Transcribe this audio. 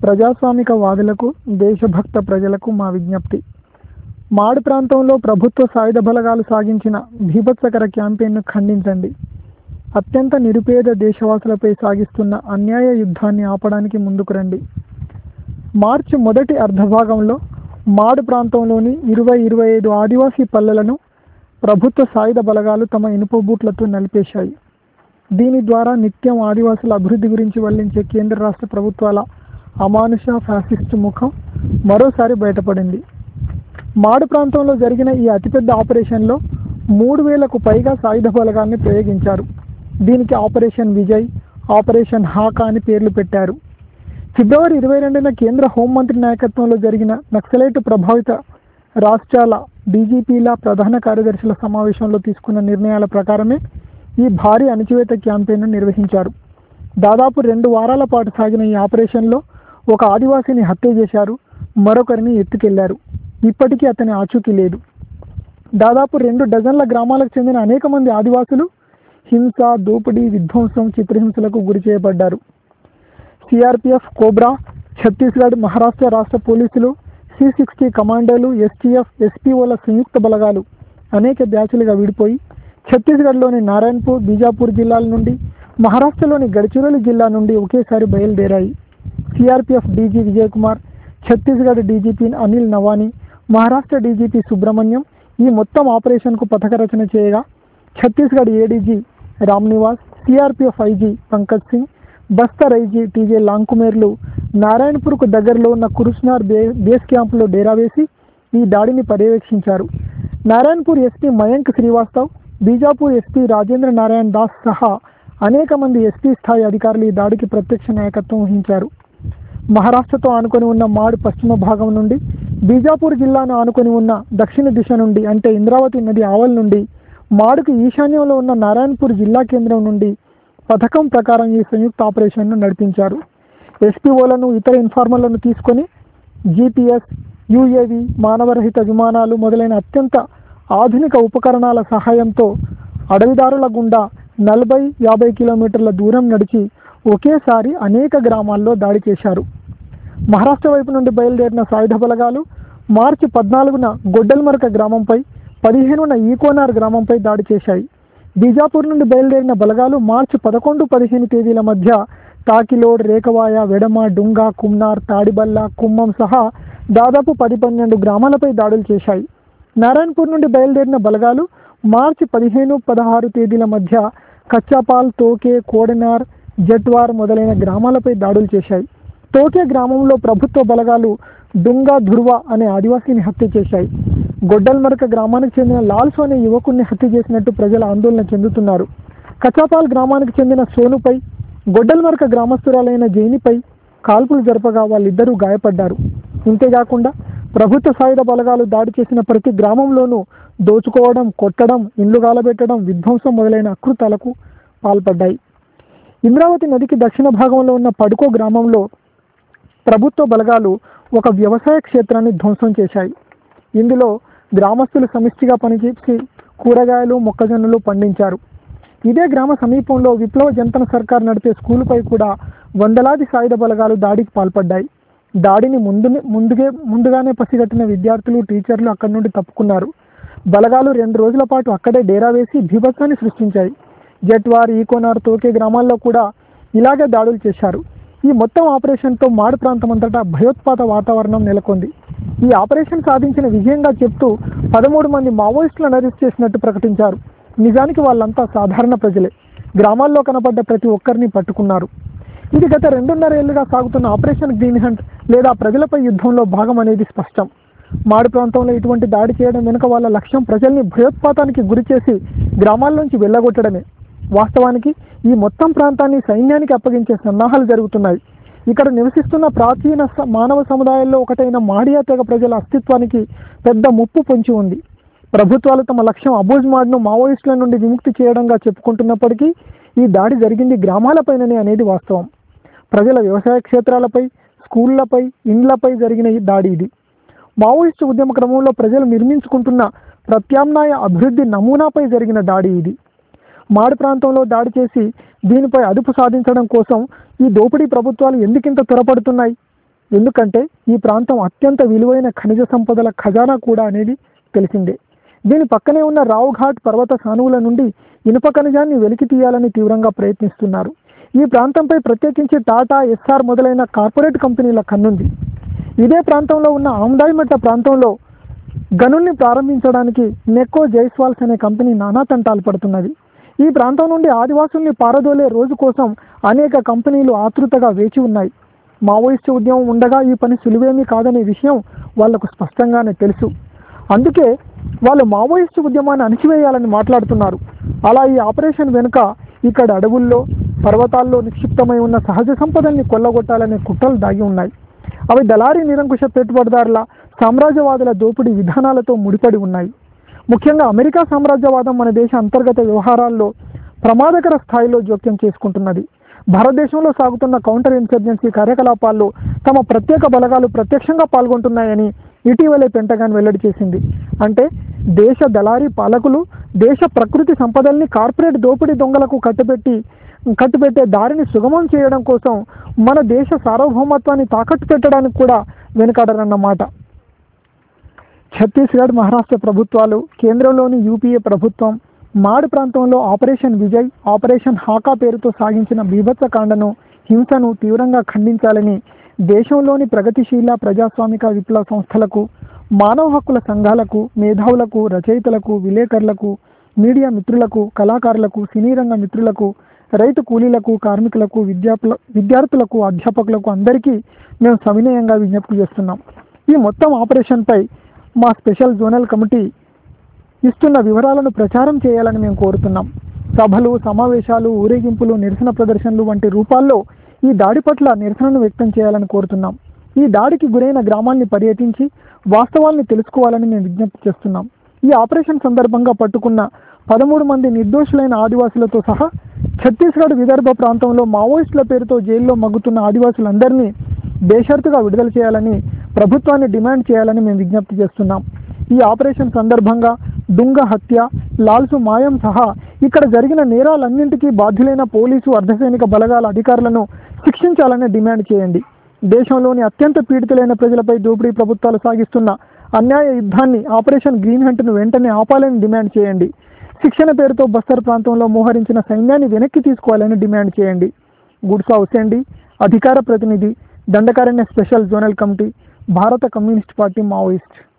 ప్రజాస్వామిక వాదులకు దేశభక్త ప్రజలకు మా విజ్ఞప్తి మాడు ప్రాంతంలో ప్రభుత్వ సాయుధ బలగాలు సాగించిన భీభత్సకర క్యాంపెయిన్ను ఖండించండి అత్యంత నిరుపేద దేశవాసులపై సాగిస్తున్న అన్యాయ యుద్ధాన్ని ఆపడానికి ముందుకు రండి మార్చి మొదటి అర్ధభాగంలో మాడు ప్రాంతంలోని ఇరవై ఇరవై ఐదు ఆదివాసీ పల్లెలను ప్రభుత్వ సాయుధ బలగాలు తమ ఇనుప బూట్లతో నలిపేశాయి దీని ద్వారా నిత్యం ఆదివాసుల అభివృద్ధి గురించి వల్లించే కేంద్ర రాష్ట్ర ప్రభుత్వాల అమానుష ఫ్యాసిస్టు ముఖం మరోసారి బయటపడింది మాడు ప్రాంతంలో జరిగిన ఈ అతిపెద్ద ఆపరేషన్లో మూడు వేలకు పైగా సాయుధ బలగాల్ని ప్రయోగించారు దీనికి ఆపరేషన్ విజయ్ ఆపరేషన్ హాకా అని పేర్లు పెట్టారు ఫిబ్రవరి ఇరవై రెండున కేంద్ర హోంమంత్రి నాయకత్వంలో జరిగిన నక్సలైట్ ప్రభావిత రాష్ట్రాల డీజీపీల ప్రధాన కార్యదర్శుల సమావేశంలో తీసుకున్న నిర్ణయాల ప్రకారమే ఈ భారీ అణచివేత క్యాంపెయిన్ను నిర్వహించారు దాదాపు రెండు వారాల పాటు సాగిన ఈ ఆపరేషన్లో ఒక ఆదివాసిని హత్య చేశారు మరొకరిని ఎత్తుకెళ్లారు ఇప్పటికీ అతని ఆచూకీ లేదు దాదాపు రెండు డజన్ల గ్రామాలకు చెందిన అనేక మంది ఆదివాసులు హింస దోపిడీ విధ్వంసం చిత్రహింసలకు గురి చేయబడ్డారు సిఆర్పిఎఫ్ కోబ్రా ఛత్తీస్గఢ్ మహారాష్ట్ర రాష్ట్ర పోలీసులు సి సిక్స్టీ కమాండోలు ఎస్టీఎఫ్ ఎస్పీఓల సంయుక్త బలగాలు అనేక బ్యాచులుగా విడిపోయి ఛత్తీస్గఢ్లోని నారాయణపూర్ బీజాపూర్ జిల్లాల నుండి మహారాష్ట్రలోని గడ్చిరోలి జిల్లా నుండి ఒకేసారి బయలుదేరాయి CRPF DG Vijay Kumar Chhattisgarh DGP Anil Navani Maharashtra DGP Subrahmanyam ఈ మొత్తం ఆపరేషన్కు పథక రచన చేయగా Chhattisgarh ADG Ram Nivas CRPF IG Pankaj Singh Bastar IG T J లాంకుమేర్లు నారాయణపూర్కు దగ్గరలో ఉన్న కురుస్నార్ బే బేస్ క్యాంపులో డేరా వేసి ఈ దాడిని పర్యవేక్షించారు నారాయణపూర్ ఎస్పీ మయాంక్ శ్రీవాస్తవ్ బీజాపూర్ ఎస్పీ రాజేంద్ర నారాయణ్ దాస్ సహా అనేక మంది ఎస్పీ స్థాయి అధికారులు ఈ దాడికి ప్రత్యక్ష నాయకత్వం వహించారు మహారాష్ట్రతో ఆనుకొని ఉన్న మాడ్ పశ్చిమ భాగం నుండి బీజాపూర్ జిల్లాను ఆనుకొని ఉన్న దక్షిణ దిశ నుండి అంటే ఇంద్రావతి నది ఆవల్ నుండి మాడుకు ఈశాన్యంలో ఉన్న నారాయణపూర్ జిల్లా కేంద్రం నుండి పథకం ప్రకారం ఈ సంయుక్త ఆపరేషన్ను నడిపించారు ఎస్పీఓలను ఇతర ఇన్ఫార్మర్లను తీసుకొని జీపీఎస్ యుఏవి మానవరహిత విమానాలు మొదలైన అత్యంత ఆధునిక ఉపకరణాల సహాయంతో అడవిదారుల గుండా నలభై యాభై కిలోమీటర్ల దూరం నడిచి ఒకేసారి అనేక గ్రామాల్లో దాడి చేశారు మహారాష్ట్ర వైపు నుండి బయలుదేరిన సాయుధ బలగాలు మార్చి పద్నాలుగున గొడ్డల్మరక గ్రామంపై పదిహేనున ఈకోనార్ గ్రామంపై దాడి చేశాయి బీజాపూర్ నుండి బయలుదేరిన బలగాలు మార్చి పదకొండు పదిహేను తేదీల మధ్య తాకిలోడ్ రేకవాయ వెడమ డుంగా కుమ్నార్ తాడిబల్ల కుమ్మం సహా దాదాపు పది పన్నెండు గ్రామాలపై దాడులు చేశాయి నారాయణపూర్ నుండి బయలుదేరిన బలగాలు మార్చి పదిహేను పదహారు తేదీల మధ్య కచ్చాపాల్ తోకే కోడెనార్ జట్వార్ మొదలైన గ్రామాలపై దాడులు చేశాయి తోకే గ్రామంలో ప్రభుత్వ బలగాలు డుంగా ధుర్వ అనే ఆదివాసీని హత్య చేశాయి గొడ్డల్మరక గ్రామానికి చెందిన లాల్సు అనే యువకుడిని హత్య చేసినట్టు ప్రజలు ఆందోళన చెందుతున్నారు కచాపాల్ గ్రామానికి చెందిన సోనుపై గొడ్డల్మరక గ్రామస్తురాలైన జైనిపై కాల్పులు జరపగా వాళ్ళిద్దరూ గాయపడ్డారు ఇంతేకాకుండా ప్రభుత్వ సాయుధ బలగాలు దాడి చేసిన ప్రతి గ్రామంలోనూ దోచుకోవడం కొట్టడం ఇండ్లు గాలబెట్టడం విధ్వంసం మొదలైన అకృతాలకు పాల్పడ్డాయి ఇంద్రావతి నదికి దక్షిణ భాగంలో ఉన్న పడుకో గ్రామంలో ప్రభుత్వ బలగాలు ఒక వ్యవసాయ క్షేత్రాన్ని ధ్వంసం చేశాయి ఇందులో గ్రామస్తులు సమిష్టిగా పనిచేసి కూరగాయలు మొక్కజొన్నలు పండించారు ఇదే గ్రామ సమీపంలో విప్లవ జంతన సర్కార్ నడిపే స్కూలుపై కూడా వందలాది సాయుధ బలగాలు దాడికి పాల్పడ్డాయి దాడిని ముందు ముందుగే ముందుగానే పసిగట్టిన విద్యార్థులు టీచర్లు అక్కడి నుండి తప్పుకున్నారు బలగాలు రెండు రోజుల పాటు అక్కడే డేరా వేసి బీభత్సాన్ని సృష్టించాయి జట్వార్ ఈకోనార్ తోకే గ్రామాల్లో కూడా ఇలాగే దాడులు చేశారు ఈ మొత్తం ఆపరేషన్తో మాడు ప్రాంతం అంతటా భయోత్పాత వాతావరణం నెలకొంది ఈ ఆపరేషన్ సాధించిన విజయంగా చెప్తూ పదమూడు మంది మావోయిస్టులను అరెస్ట్ చేసినట్టు ప్రకటించారు నిజానికి వాళ్ళంతా సాధారణ ప్రజలే గ్రామాల్లో కనపడ్డ ప్రతి ఒక్కరిని పట్టుకున్నారు ఇది గత రెండున్నర ఏళ్లుగా సాగుతున్న ఆపరేషన్ గ్రీన్ హంట్ లేదా ప్రజలపై యుద్ధంలో భాగం అనేది స్పష్టం మాడు ప్రాంతంలో ఇటువంటి దాడి చేయడం వెనుక వాళ్ళ లక్ష్యం ప్రజల్ని భయోత్పాతానికి గురి చేసి గ్రామాల్లోంచి వెళ్ళగొట్టడమే వాస్తవానికి ఈ మొత్తం ప్రాంతాన్ని సైన్యానికి అప్పగించే సన్నాహాలు జరుగుతున్నాయి ఇక్కడ నివసిస్తున్న ప్రాచీన స- మానవ సముదాయాల్లో ఒకటైన మాడియా తెగ ప్రజల అస్తిత్వానికి పెద్ద ముప్పు పొంచి ఉంది ప్రభుత్వాలు తమ లక్ష్యం అబూజ్ మాడ్ను మావోయిస్టుల నుండి విముక్తి చేయడంగా చెప్పుకుంటున్నప్పటికీ ఈ దాడి జరిగింది గ్రామాలపైననే అనేది వాస్తవం ప్రజల వ్యవసాయ క్షేత్రాలపై స్కూళ్లపై ఇండ్లపై జరిగిన ఈ దాడి ఇది మావోయిస్టు ఉద్యమ క్రమంలో ప్రజలు నిర్మించుకుంటున్న ప్రత్యామ్నాయ అభివృద్ధి నమూనాపై జరిగిన దాడి ఇది మాడు ప్రాంతంలో దాడి చేసి దీనిపై అదుపు సాధించడం కోసం ఈ దోపిడీ ప్రభుత్వాలు ఎందుకింత త్వరపడుతున్నాయి ఎందుకంటే ఈ ప్రాంతం అత్యంత విలువైన ఖనిజ సంపదల ఖజానా కూడా అనేది తెలిసిందే దీని పక్కనే ఉన్న రావుఘాట్ పర్వత సానువుల నుండి ఇనుప ఖనిజాన్ని వెలికి తీయాలని తీవ్రంగా ప్రయత్నిస్తున్నారు ఈ ప్రాంతంపై ప్రత్యేకించి టాటా ఎస్ఆర్ మొదలైన కార్పొరేట్ కంపెనీల కన్నుంది ఇదే ప్రాంతంలో ఉన్న ఆమ్దాయిమట్ట ప్రాంతంలో గనుల్ని ప్రారంభించడానికి నెక్కో జైస్వాల్స్ అనే కంపెనీ నానా తంటాలు పడుతున్నది ఈ ప్రాంతం నుండి ఆదివాసుల్ని పారదోలే రోజు కోసం అనేక కంపెనీలు ఆతృతగా వేచి ఉన్నాయి మావోయిస్టు ఉద్యమం ఉండగా ఈ పని సులువేమీ కాదనే విషయం వాళ్లకు స్పష్టంగానే తెలుసు అందుకే వాళ్ళు మావోయిస్టు ఉద్యమాన్ని అణిచివేయాలని మాట్లాడుతున్నారు అలా ఈ ఆపరేషన్ వెనుక ఇక్కడ అడవుల్లో పర్వతాల్లో నిక్షిప్తమై ఉన్న సహజ సంపదల్ని కొల్లగొట్టాలనే కుట్రలు దాగి ఉన్నాయి అవి దళారీ నిరంకుశ పెట్టుబడిదారుల సామ్రాజ్యవాదుల దోపిడీ విధానాలతో ముడిపడి ఉన్నాయి ముఖ్యంగా అమెరికా సామ్రాజ్యవాదం మన దేశ అంతర్గత వ్యవహారాల్లో ప్రమాదకర స్థాయిలో జోక్యం చేసుకుంటున్నది భారతదేశంలో సాగుతున్న కౌంటర్ ఇన్సర్జెన్సీ కార్యకలాపాల్లో తమ ప్రత్యేక బలగాలు ప్రత్యక్షంగా పాల్గొంటున్నాయని ఇటీవలే పెంటగాన్ వెల్లడి చేసింది అంటే దేశ దళారీ పాలకులు దేశ ప్రకృతి సంపదల్ని కార్పొరేట్ దోపిడీ దొంగలకు కట్టుబెట్టి కట్టుబెట్టే దారిని సుగమం చేయడం కోసం మన దేశ సార్వభౌమత్వాన్ని తాకట్టు పెట్టడానికి కూడా వెనుకాడరన్నమాట ఛత్తీస్గఢ్ మహారాష్ట్ర ప్రభుత్వాలు కేంద్రంలోని యూపీఏ ప్రభుత్వం మాడ్ ప్రాంతంలో ఆపరేషన్ విజయ్ ఆపరేషన్ హాకా పేరుతో సాగించిన బీభత్సకాండను హింసను తీవ్రంగా ఖండించాలని దేశంలోని ప్రగతిశీల ప్రజాస్వామిక విప్లవ సంస్థలకు మానవ హక్కుల సంఘాలకు మేధావులకు రచయితలకు విలేకరులకు మీడియా మిత్రులకు కళాకారులకు సినీ రంగ మిత్రులకు రైతు కూలీలకు కార్మికులకు విద్యార్థుల విద్యార్థులకు అధ్యాపకులకు అందరికీ మేము సవినయంగా విజ్ఞప్తి చేస్తున్నాం ఈ మొత్తం ఆపరేషన్పై మా స్పెషల్ జోనల్ కమిటీ ఇస్తున్న వివరాలను ప్రచారం చేయాలని మేము కోరుతున్నాం సభలు సమావేశాలు ఊరేగింపులు నిరసన ప్రదర్శనలు వంటి రూపాల్లో ఈ దాడి పట్ల నిరసనను వ్యక్తం చేయాలని కోరుతున్నాం ఈ దాడికి గురైన గ్రామాల్ని పర్యటించి వాస్తవాల్ని తెలుసుకోవాలని మేము విజ్ఞప్తి చేస్తున్నాం ఈ ఆపరేషన్ సందర్భంగా పట్టుకున్న పదమూడు మంది నిర్దోషులైన ఆదివాసులతో సహా ఛత్తీస్గఢ్ విదర్భ ప్రాంతంలో మావోయిస్టుల పేరుతో జైల్లో మగ్గుతున్న ఆదివాసులందరినీ బేషరతుగా విడుదల చేయాలని ప్రభుత్వాన్ని డిమాండ్ చేయాలని మేము విజ్ఞప్తి చేస్తున్నాం ఈ ఆపరేషన్ సందర్భంగా డుంగ హత్య లాల్సు మాయం సహా ఇక్కడ జరిగిన నేరాలన్నింటికీ బాధ్యులైన పోలీసు అర్ధసైనిక బలగాల అధికారులను శిక్షించాలని డిమాండ్ చేయండి దేశంలోని అత్యంత పీడితులైన ప్రజలపై దోపిడీ ప్రభుత్వాలు సాగిస్తున్న అన్యాయ యుద్ధాన్ని ఆపరేషన్ గ్రీన్ హంట్ను వెంటనే ఆపాలని డిమాండ్ చేయండి శిక్షణ పేరుతో బస్తర్ ప్రాంతంలో మోహరించిన సైన్యాన్ని వెనక్కి తీసుకోవాలని డిమాండ్ చేయండి గుడ్సా హుసేండి అధికార ప్రతినిధి దండకారణ్య స్పెషల్ జోనల్ కమిటీ భారత కమ్యూనిస్ట్ పార్టీ మావోయిస్ట్